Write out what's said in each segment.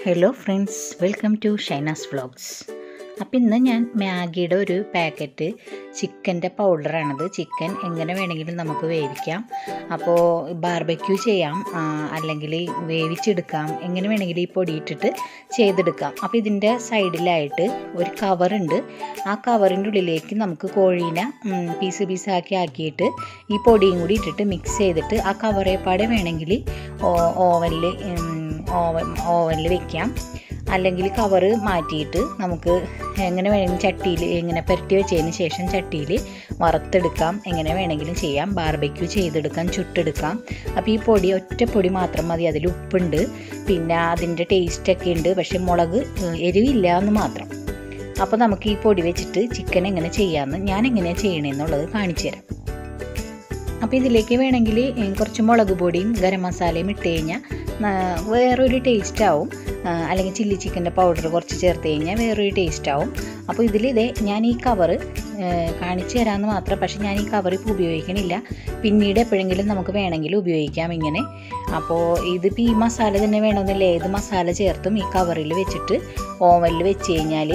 hello friends welcome to Shainas vlogs അപ്പോൾ ഇന്ന് ഞാൻ മാഗിയുടെ ഒരു പാക്കറ്റ് ചിക്കൻ്റെ പൗഡറാണിത് ചിക്കൻ എങ്ങനെ വേണമെങ്കിലും നമുക്ക് വേവിക്കാം അപ്പോൾ ബാർബക്യൂ ചെയ്യാം ആ, അല്ലെങ്കിൽ വേവിച്ചെടുക്കാം എങ്ങനെ വേണമെങ്കിലും ഈ പൊടി ഇട്ടിട്ട് ചെയ്തെടുക്കാം അപ്പോൾ ഇതിൻ്റെ സൈഡിലായിട്ട് ഒരു കവറുണ്ട് ആ കവറിൻ്റെ ഉള്ളിലേക്ക് നമുക്ക് കോഴീനെ ഉം, പീസ് പീസാക്കി ആക്കിയിട്ട് ഈ പൊടിയും കൂടി ഇട്ടിട്ട് മിക്സ് ചെയ്തിട്ട് ആ കവറേപ്പാടെ വേണമെങ്കിൽ ഓവനിൽ ഓവൻ ഓവനിൽ വെക്കാം അല്ലെങ്കിൽ കവറ് മാറ്റിയിട്ട് നമുക്ക് എങ്ങനെ വേണമെങ്കിലും ചട്ടിയിൽ ഇങ്ങനെ പുരട്ടി വെച്ചതിന് ശേഷം ചട്ടിയിൽ വറുത്തെടുക്കാം എങ്ങനെ വേണമെങ്കിലും ചെയ്യാം ബാർബക്യൂ ചെയ്തെടുക്കാം ചുട്ടെടുക്കാം അപ്പോൾ ഈ പൊടി ഒറ്റ പൊടി മാത്രം മതി അതിൽ ഉപ്പുണ്ട് പിന്നെ അതിൻ്റെ ടേസ്റ്റൊക്കെ ഉണ്ട് പക്ഷെ മുളക് ഏഹ്, എരിവില്ല എന്ന് മാത്രം അപ്പോൾ നമുക്ക് ഈ പൊടി വെച്ചിട്ട് ചിക്കൻ എങ്ങനെ ചെയ്യാമെന്ന് ഞാൻ എങ്ങനെയാണ് ചെയ്യണമെന്നുള്ളത് കാണിച്ചു തരാം അപ്പോൾ ഇതിലേക്ക് വേണമെങ്കിൽ ഏഹ്, കുറച്ച് മുളക് പൊടിയും ഗരം മസാലയും ഇട്ട് കഴിഞ്ഞാൽ ന- വേറൊരു ടേസ്റ്റ് ആവും ആ, അല്ലെങ്കിൽ ചില്ലി ചിക്കൻ്റെ പൗഡർ കുറച്ച് ചേർത്ത് കഴിഞ്ഞാൽ വേറൊരു ടേസ്റ്റ് ആവും അപ്പോൾ ഇതിൽ ഇതേ ഞാൻ ഈ കവറ് കാണിച്ചു തരാമെന്ന് മാത്രം പക്ഷേ ഞാൻ ഈ കവർ ഇപ്പോൾ ഉപയോഗിക്കണില്ല പിന്നീട് എപ്പോഴെങ്കിലും നമുക്ക് വേണമെങ്കിൽ ഉപയോഗിക്കാം ഇങ്ങനെ അപ്പോൾ ഇതിപ്പോൾ ഈ മസാല തന്നെ വേണമെന്നില്ല ഏത് മസാല ചേർത്തും ഈ കവറിൽ വെച്ചിട്ട് ഓവനിൽ വെച്ച് കഴിഞ്ഞാൽ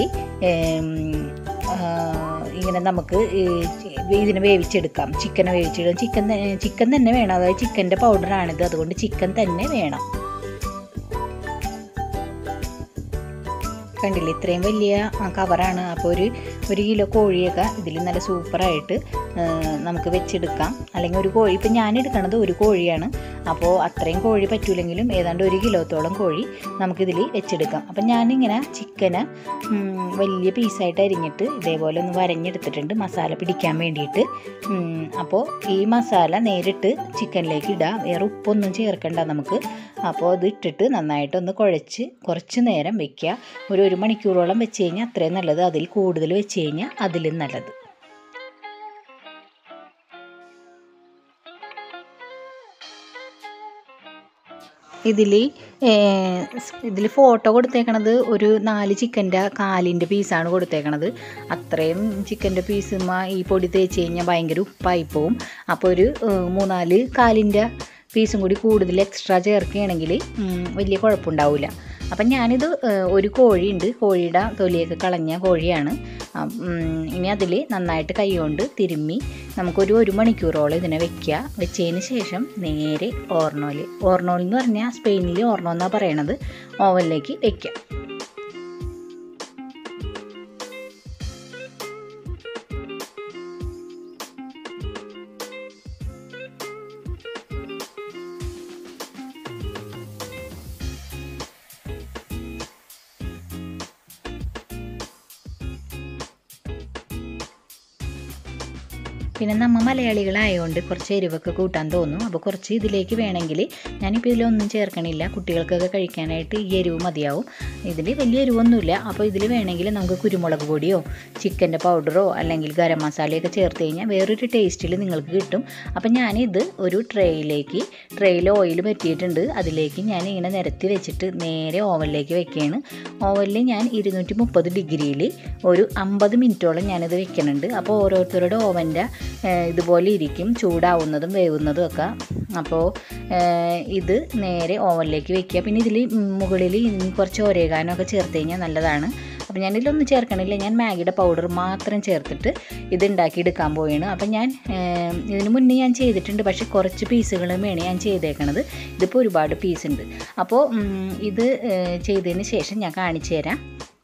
ഇങ്ങനെ നമുക്ക് ഈ ഇതിനെ വേവിച്ചെടുക്കാം ചിക്കനെ വേവിച്ചെടുക്കാം ചിക്കൻ ചിക്കൻ തന്നെ വേണം അതായത് ചിക്കൻ്റെ പൗഡറാണിത് അതുകൊണ്ട് ചിക്കൻ തന്നെ വേണം കണ്ടില്ലേ ഇത്രയും വലിയ ആ, കവറാണ് അപ്പോൾ ഒരു ഒരു കിലോ കോഴിയൊക്കെ ഇതിൽ നല്ല സൂപ്പറായിട്ട് ആ, നമുക്ക് വെച്ചെടുക്കാം അല്ലെങ്കിൽ ഒരു കോഴി ഇപ്പം ഞാൻ എടുക്കണത് ഒരു കോഴിയാണ് അപ്പോൾ അത്രയും കോഴി പറ്റൂലെങ്കിലും ഏതാണ്ട് ഒരു കിലോത്തോളം കോഴി നമുക്കിതിൽ വെച്ചെടുക്കാം അപ്പം ഞാനിങ്ങനെ ചിക്കന് ഉം, വലിയ പീസായിട്ട് അരിഞ്ഞിട്ട് ഇതേപോലെ ഒന്ന് വരഞ്ഞെടുത്തിട്ടുണ്ട് മസാല പിടിക്കാൻ വേണ്ടിയിട്ട് ഉം, അപ്പോൾ ഈ മസാല നേരിട്ട് ചിക്കനിലേക്ക് ഇടാം വേറെ ഉപ്പൊന്നും ചേർക്കണ്ട നമുക്ക് അപ്പോൾ അത് ഇട്ടിട്ട് നന്നായിട്ടൊന്ന് കുഴച്ച് കുറച്ച് നേരം വെക്കുക ഒരു ഒരു മണിക്കൂറോളം വെച്ച് കഴിഞ്ഞാൽ അത്രയും നല്ലത് അതിൽ കൂടുതൽ വെച്ച് കഴിഞ്ഞാൽ അതിലും നല്ലത് ഇതിൽ ഇതിൽ ഫോട്ടോ കൊടുത്തേക്കണത് ഒരു നാല് ചിക്കൻ്റെ കാലിൻ്റെ പീസാണ് കൊടുത്തേക്കണത് അത്രയും ചിക്കൻ്റെ പീസുമ്മ ഈ പൊടി തേച്ച് കഴിഞ്ഞാൽ ഭയങ്കര ഉപ്പായി പോവും അപ്പോൾ ഒരു ഏഹ്, മൂന്നാല് കാലിൻ്റെ പീസും കൂടി കൂടുതൽ എക്സ്ട്രാ ചേർക്കുകയാണെങ്കിൽ ഉം, വലിയ കുഴപ്പമുണ്ടാവില്ല അപ്പം ഞാനിത് ഏഹ്, ഒരു കോഴിയുണ്ട് കോഴിയുടെ തൊലിയൊക്കെ കളഞ്ഞ കോഴിയാണ് ആ, ഉം, ഇനി അതിൽ നന്നായിട്ട് കൈകൊണ്ട് തിരുമ്മി നമുക്കൊരു ഒരു മണിക്കൂറോളം ഇതിനെ വെക്കുക വെച്ചതിന് ശേഷം നേരെ ഓർണോയിൽ ഓർണോയിൽ എന്ന് പറഞ്ഞാൽ സ്പെയിനിൽ ഓർണോ എന്നാണ് പറയണത് ഓവനിലേക്ക് വെക്കുക പിന്നെ നമ്മൾ മലയാളികളായതുകൊണ്ട് കുറച്ച് എരിവൊക്കെ കൂട്ടാൻ തോന്നും അപ്പോൾ കുറച്ച് ഇതിലേക്ക് വേണമെങ്കിൽ ഞാനിപ്പോൾ ഇതിലൊന്നും ചേർക്കണില്ല കുട്ടികൾക്കൊക്കെ കഴിക്കാനായിട്ട് ഈ എരിവ് മതിയാവും ഇതിൽ വലിയ എരിവൊന്നുമില്ല അപ്പോൾ ഇതിൽ വേണമെങ്കിൽ നമുക്ക് കുരുമുളക് പൊടിയോ ചിക്കൻ്റെ പൗഡറോ അല്ലെങ്കിൽ ഗരം മസാലയൊക്കെ ചേർത്ത് കഴിഞ്ഞാൽ വേറൊരു ടേസ്റ്റിൽ നിങ്ങൾക്ക് കിട്ടും അപ്പം ഞാനിത് ഒരു ട്രേയിലേക്ക് ട്രേയിൽ ഓയിൽ പറ്റിയിട്ടുണ്ട് അതിലേക്ക് ഞാൻ ഇങ്ങനെ നിരത്തി വെച്ചിട്ട് നേരെ ഓവനിലേക്ക് വെക്കുകയാണ് ഓവനിൽ ഞാൻ ഇരുന്നൂറ്റി മുപ്പത് ഡിഗ്രിയിൽ ഒരു അമ്പത് മിനിറ്റോളം ഞാനിത് വെക്കുന്നുണ്ട് അപ്പോൾ ഓരോരുത്തരുടെ ഓവൻ്റെ ഇതുപോലെ ഇരിക്കും ചൂടാവുന്നതും വേവുന്നതും ഒക്കെ അപ്പോൾ ഏഹ്, ഇത് നേരെ ഓവനിലേക്ക് വെക്കുക പിന്നെ ഇതിൽ മുകളിൽ ഇനി കുറച്ച് ഒരേകാനൊക്കെ ചേർത്ത് കഴിഞ്ഞാൽ നല്ലതാണ് അപ്പോൾ ഞാനിതിലൊന്നും ചേർക്കണില്ല ഞാൻ മാഗിയുടെ പൗഡർ മാത്രം ചേർത്തിട്ട് ഇത് ഉണ്ടാക്കിയെടുക്കാൻ പോവുകയാണ് അപ്പം ഞാൻ ഏഹ്, ഇതിന് മുന്നേ ഞാൻ ചെയ്തിട്ടുണ്ട് പക്ഷേ കുറച്ച് പീസുകളും വേണം ഞാൻ ചെയ്തേക്കണത് ഇതിപ്പോൾ ഒരുപാട് പീസ് ഉണ്ട് അപ്പോൾ ഉം, ഇത് ഏഹ്, ചെയ്തതിന് ശേഷം ഞാൻ കാണിച്ചു തരാം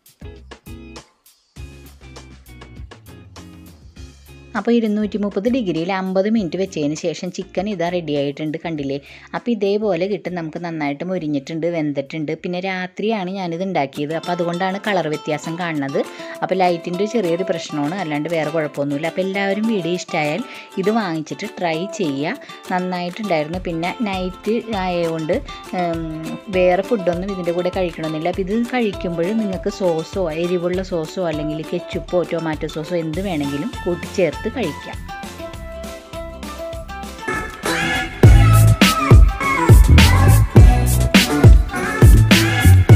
അപ്പോൾ ഇരുന്നൂറ്റി മുപ്പത് ഡിഗ്രിയിൽ അമ്പത് മിനിറ്റ് വെച്ചതിന് ശേഷം ചിക്കൻ ഇതാ റെഡി ആയിട്ടുണ്ട് കണ്ടില്ലേ അപ്പോൾ ഇതേപോലെ കിട്ടും നമുക്ക് നന്നായിട്ട് മുരിഞ്ഞിട്ടുണ്ട് വെന്തിട്ടുണ്ട് പിന്നെ രാത്രിയാണ് ഞാനിത് ഉണ്ടാക്കിയത് അപ്പോൾ അതുകൊണ്ടാണ് കളർ വ്യത്യാസം കാണുന്നത് അപ്പോൾ ലൈറ്റിൻ്റെ ചെറിയൊരു പ്രശ്നമാണ് അല്ലാണ്ട് വേറെ കുഴപ്പമൊന്നുമില്ല അപ്പോൾ എല്ലാവരും വീഡിയോ ഇഷ്ടമായാൽ ഇത് വാങ്ങിച്ചിട്ട് ട്രൈ ചെയ്യുക നന്നായിട്ടുണ്ടായിരുന്നു പിന്നെ നൈറ്റ് ആയതുകൊണ്ട് ഉം, വേറെ ഫുഡൊന്നും ഇതിൻ്റെ കൂടെ കഴിക്കണമെന്നില്ല അപ്പോൾ ഇത് കഴിക്കുമ്പോൾ നിങ്ങൾക്ക് സോസോ എരിവുള്ള സോസോ അല്ലെങ്കിൽ കെച്ചുപ്പോ ടൊമാറ്റോ സോസോ എന്ത് വേണമെങ്കിലും കൂട്ടി ചേർത്ത് കഴിക്കാം